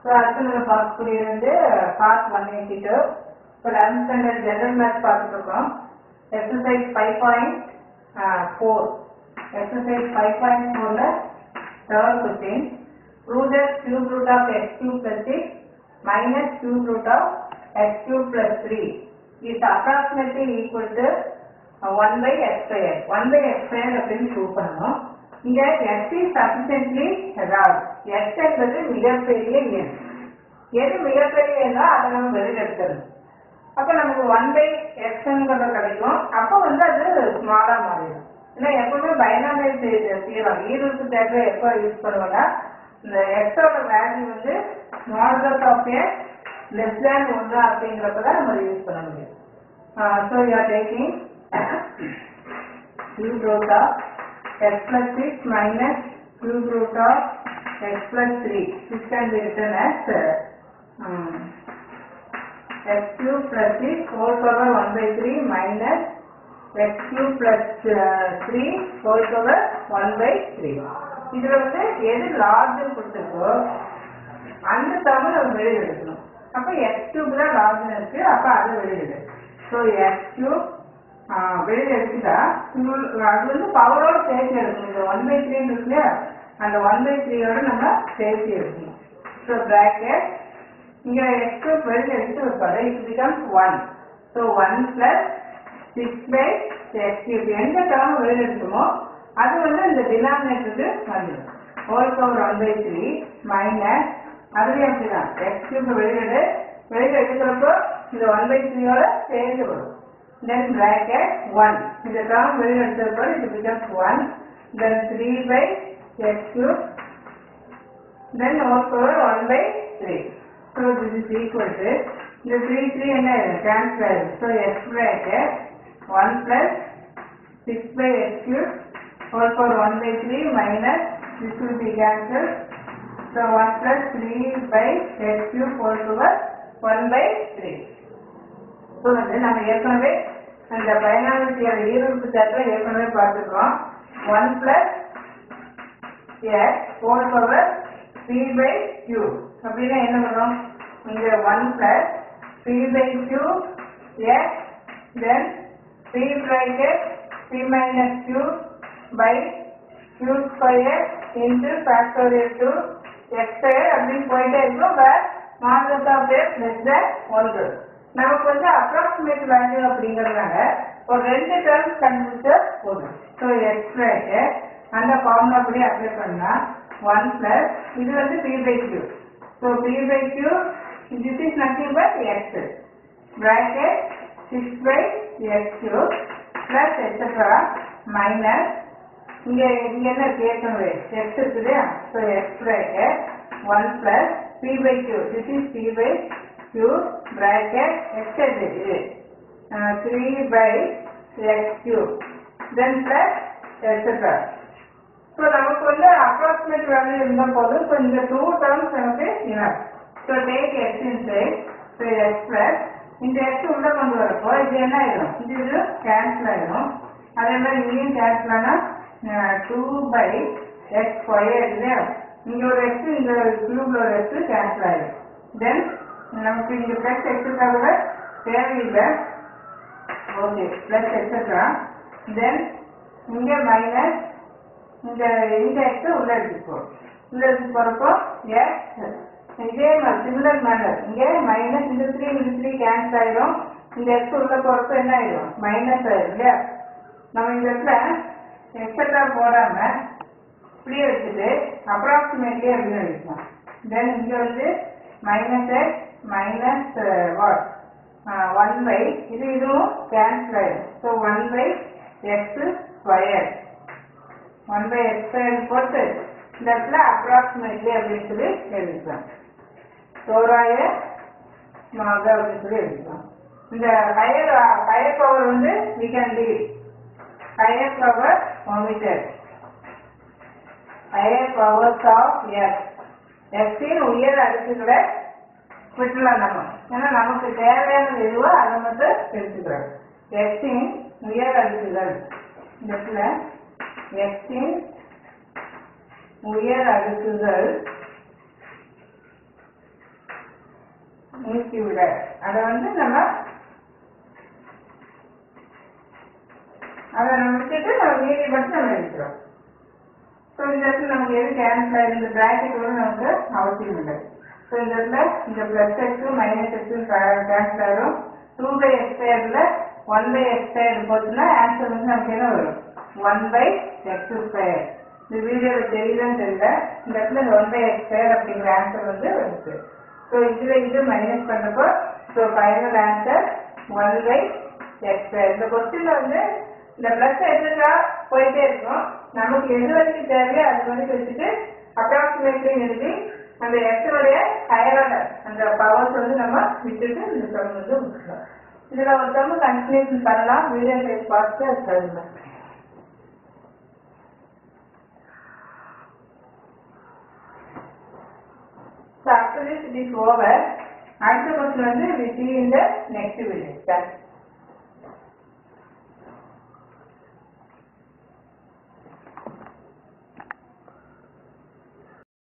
So அடுத்து நம்ம பார்க்கக்கூடியது வந்து பார்ட் ஒன் எயிட்டி டூ இப்போ லெவன்த் ஸ்டாண்டர்ட் ஜெனரல் மேத்ஸ் பார்த்துட்டு இருக்கோம் exercise five point four exercise five point ஃபோரில் third question root x cube root of x cube plus six minus cube root of x cube plus three is approximately equal to one by x square one by x square அப்படின்னு prove பண்ணணும் இங்க x is sufficiently ராட் x என்பது மிகப்பெரிய எண் எது மிகப்பெரிய எண்ணோ அதை நம்ம வெளியில் எடுத்துடணும் அப்போ நமக்கு ஒன் பை எக்ஸ்ங்கிறது கிடைக்கும் அப்போ வந்து அது ஸ்மாலாக மாறிடும் ஏன்னா எப்பவுமே பைனாமியல் செய்யலாம் ஈருக்கு தேவை எப்போ யூஸ் பண்ணுவோம்னா இந்த எக்ஸோட வேல்யூ வந்து smaller of a less than ஒன்று அப்படிங்கிறப்ப தான் நம்ம யூஸ் பண்ண முடியும் so you are taking cube root of x plus 6 minus cube root of x plus 3. This can be written as uh, um, x cube plus 6 whole power 1 by 3 minus x cube plus uh, 3 whole power 1 by 3. இதுல வந்து எது large கொடுத்துருக்கோ அந்த தமிழ் நம்ம வெளியில் எடுக்கணும் அப்ப X cube தான் large இருக்கு அப்ப அதை வெளியிடு ஸோ எக்ஸ் கியூப் வெளியில எடுத்துட்டா உங்களுக்கு அது வந்து பவரோட சேர்த்து எடுக்கணும் இந்த ஒன் பை த்ரீ இருக்கு இல்லையா அந்த ஒன் பை த்ரீயோட நம்ம சேர்த்து எடுக்கணும் ஸோ பிராக்கெட் இங்க எக்ஸ் கியூப் வெளியில எடுத்து வைப்பாரு it becomes one so one plus six by x cube எந்த டேர்ம் வெளியில எடுக்குமோ அது வந்து இந்த டினாமினேட்டருக்கு வந்துடும் whole power one by three minus அதுலேயும் அப்படிதான் எக்ஸ் கியூப் வெளியிடு வெளியில எடுக்கிறப்போ இந்த ஒன் பை த்ரீயோட சேர்ந்து வரும் then bracket 1. இந்த term வெளியில் எடுத்தப்போ it becomes 1. Then 3 by x cube. Then whole power 1 by 3. So this is equal to இந்த 3 3 என்ன cancel ஆயிடும். So x bracket 1 plus 6 by x cube whole power 1 by 3 minus this will be cancelled. So 1 plus 3 by x cube whole power 1 by 3. So வந்து நம்ம ஏற்கனவே அந்த பயனாளியோட ஈரோப்பு சார்ட்டில் ஏற்கனவே பார்த்துருக்கோம் one plus x whole power three by q அப்படின்னா என்ன பண்ணுறோம் இங்கே one plus three by q x then three bracket three minus q by q square into factorial two x square அப்படின்னு போயிட்டே இருக்கும் but model of x less than ஒன்று நமக்கு வந்து அப்ராக்சிமேட் வேல்யூ அப்படிங்கிறதுனால ஒரு ரெண்டு டேர்ம்ஸ் கண்டுபிடிச்சா போதும் ஸோ எக்ஸ் பிராக்கெட் அந்த ஃபார்முலா படி அப்ளை பண்ணா ஒன் பிளஸ் இது வந்து p by q so p by q this is nothing but x bracket six by x q plus extra minus இங்கே இங்கே என்ன கேட்கணும் எக்ஸ் இருக்குது இல்லையா so x bracket one plus p by q this is p by cube bracket x is uh, 3 by x cube then plus etc. So நமக்கு வந்து approximate value இருந்தால் போதும் ஸோ இந்த டூ டேர்ம்ஸ் நமக்கு enough so take x inside so x plus இந்த x உள்ள கொண்டு வரப்போ இது என்ன ஆயிடும் இது இது கேன்சல் ஆயிடும் அதே மாதிரி இங்கேயும் கேன்சல் ஆனால் டூ பை எக்ஸ் ஸ்கொயர் இல்லையா இங்கே ஒரு எக்ஸ் இந்த கியூப்ல ஒரு எக்ஸ் கேன்சல் ஆயிடும் தென் நமக்கு இங்க பிளஸ் எக்ஸட்ரா தேவையில்லை ஓகே பிளஸ் எக்ஸட்ரா தென் இங்க மைனஸ் இந்த இந்த எக்ஸ் உள்ள எடுத்துக்கோ உள்ள எடுத்து போறப்போ எக்ஸ் இதே மாதிரி சிமிலர் மேனர் இங்க மைனஸ் இந்த த்ரீ இந்த த்ரீ கேன்சல் ஆயிடும் இந்த எக்ஸ் உள்ள போறப்போ என்ன ஆயிடும் மைனஸ் ஆயிடும் இல்லையா நம்ம இந்த இடத்துல எக்ஸட்ரா போடாம இப்படியே வச்சுட்டு அப்ராக்சிமேட்லி அப்படின்னு எழுதிக்கலாம் தென் இங்க வந்து minus x minus what one by இது இதுவும் கேன்சல் ஆயிடும் so one by x square one by x square போட்டு இந்த இடத்துல அப்ராக்சிமேட்லி அப்படின்னு சொல்லி எழுதிக்கலாம் தோராய மாக அப்படின்னு சொல்லி எழுதிக்கலாம் இந்த ஹையர் ஹையர் பவர் வந்து we can leave higher power omitted higher powers of x எக்ஸின் உயர் அடுக்குகளை விட்டுலாம் நம்ம ஏன்னா நமக்கு தேவையானது எதுவோ அதை மட்டும் எடுத்துக்கிறோம் எக்ஸின் உயர் அடுக்குகள் இந்த இடத்துல எக்ஸின் உயர் அடுக்குகள் நீக்கி விட அதை வந்து நம்ம அதை நம்ம விட்டுட்டு நம்ம மீதி மட்டும் நம்ம எடுக்கிறோம் ஸோ இந்த இடத்துல நமக்கு எது கேன்சல் ஆயிருந்த பிராக்கெட் கூட நமக்கு அவசியம் இல்லை ஸோ இந்த இடத்துல இந்த பிளஸ் எக்ஸும் மைனஸ் எக்ஸும் கேன்சல் ஆயிரும் டூ பை எக்ஸ் ஸ்கொயர்ல ஒன் பை எக்ஸ் ஸ்கொயர் போச்சுன்னா ஆன்சர் வந்து நமக்கு என்ன வரும் ஒன் பை எக்ஸ் ஸ்கொயர் இந்த வீடியோவில் தெரியலன்னு தெரியல இந்த இடத்துல இந்த ஒன் பை எக்ஸ் ஸ்கொயர் அப்படிங்கிற ஆன்சர் வந்து வருது ஸோ இதுல இது மைனஸ் பண்ணப்போ so final answer one by x square இந்த கொஸ்டின்ல வந்து இந்த பிளஸ் எடுத்துட்டா போயிட்டே இருக்கும் நமக்கு எது வரைக்கும் தேவையோ அது வரைக்கும் வச்சுட்டு அப்ராக்சிமேட்லி எழுதி அந்த எக்ஸோடைய ஹையரான அந்த பவர்ஸ் வந்து நம்ம விட்டுட்டு இந்த சம் வந்து முடிக்கலாம் இதுல ஒரு சம் கண்டினியூஷன் பண்ணலாம் வீடியோ சைஸ் பார்த்து அது தருங்க So after this it is over. அடுத்த கொஸ்டின் வந்து we see in the next video. Thank you.